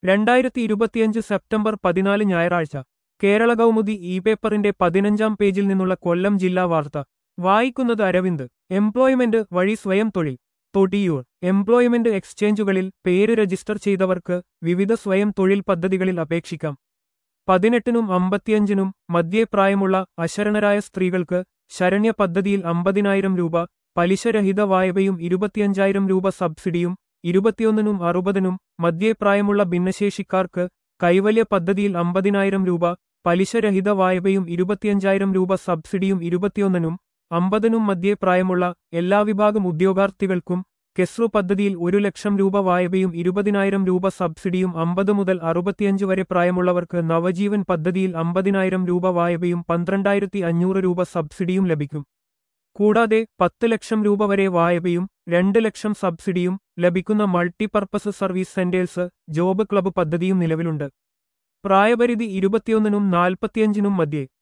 രണ്ടായിരത്തി ഇരുപത്തിയഞ്ച് സെപ്റ്റംബർ പതിനാല് ഞായറാഴ്ച കേരള കൗമുദി ഇ പേപ്പറിന്റെ പതിനഞ്ചാം പേജിൽ നിന്നുള്ള കൊല്ലം ജില്ലാ വാർത്ത വായിക്കുന്നത് അരവിന്ദ് എംപ്ലോയ്മെന്റ് വഴി സ്വയം തൊഴിൽ തൊടിയൂർ എംപ്ലോയ്മെന്റ് എക്സ്ചേഞ്ചുകളിൽ പേര് രജിസ്റ്റർ ചെയ്തവർക്ക് വിവിധ സ്വയം തൊഴിൽ പദ്ധതികളിൽ അപേക്ഷിക്കാം പതിനെട്ടിനും അമ്പത്തിയഞ്ചിനും മധ്യേ പ്രായമുള്ള അശരണരായ സ്ത്രീകൾക്ക് ശരണ്യ പദ്ധതിയിൽ അമ്പതിനായിരം രൂപ പലിശരഹിത വായ്പയും ഇരുപത്തിയഞ്ചായിരം രൂപ സബ്സിഡിയും ഇരുപത്തിയൊന്നിനും അറുപതിനും മധ്യേ പ്രായമുള്ള ഭിന്നശേഷിക്കാർക്ക് കൈവല്യ പദ്ധതിയിൽ അമ്പതിനായിരം രൂപ പലിശരഹിത വായ്പയും ഇരുപത്തിയഞ്ചായിരം രൂപ സബ്സിഡിയും ഇരുപത്തിയൊന്നിനും അമ്പതിനും മധ്യേ പ്രായമുള്ള എല്ലാ വിഭാഗം ഉദ്യോഗാർത്ഥികൾക്കും കെസ്റു പദ്ധതിയിൽ ഒരു ലക്ഷം രൂപ വായ്പയും ഇരുപതിനായിരം രൂപ സബ്സിഡിയും അമ്പത് മുതൽ അറുപത്തിയഞ്ച് വരെ പ്രായമുള്ളവർക്ക് നവജീവൻ പദ്ധതിയിൽ അമ്പതിനായിരം രൂപ വായ്പയും പന്ത്രണ്ടായിരത്തി അഞ്ഞൂറ് രൂപ സബ്സിഡിയും ലഭിക്കും കൂടാതെ പത്ത് ലക്ഷം രൂപ വരെ വായ്പയും രണ്ട് ലക്ഷം സബ്സിഡിയും ലഭിക്കുന്ന multipurpose service centres job club പദ്ധതിയും നിലവിലുണ്ട് പ്രായപരിധി ഇരുപത്തിയൊന്നിനും നാൽപ്പത്തിയഞ്ചിനും മധ്യേ